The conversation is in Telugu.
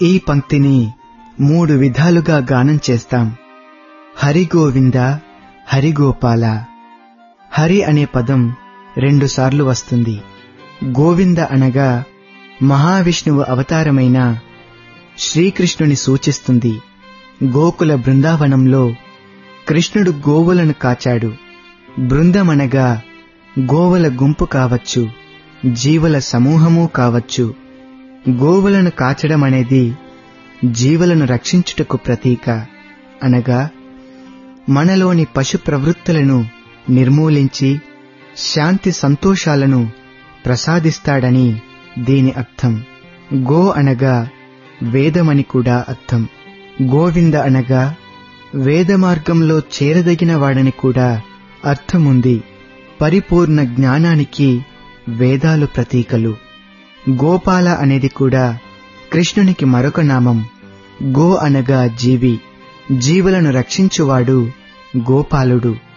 ఈ పంక్తిని మూడు విధాలుగా గానం చేస్తాం హరి గోవింద హరి గోపాల హరి అనే పదం రెండుసార్లు వస్తుంది గోవింద అనగా మహావిష్ణువు అవతారమైన శ్రీకృష్ణుని సూచిస్తుంది గోకుల బృందావనంలో కృష్ణుడు గోవులను కాచాడు బృందమనగా గోవుల గుంపు కావచ్చు జీవుల సమూహము కావచ్చు గోవులను కాచడం అనేది జీవులను రక్షించుటకు ప్రతీక అనగా మనలోని పశు ప్రవృత్తులను నిర్మూలించి శాంతి సంతోషాలను ప్రసాదిస్తాడని దీని అర్థం గో అనగా వేదమని కూడా అర్థం గోవింద అనగా వేద మార్గంలో చేరదగిన వాడని కూడా అర్థముంది పరిపూర్ణ జ్ఞానానికి వేదాలు ప్రతీకలు గోపాల అనేది కూడా కృష్ణునికి మరొక నామం గో అనగా జీవి జీవులను రక్షించువాడు గోపాలుడు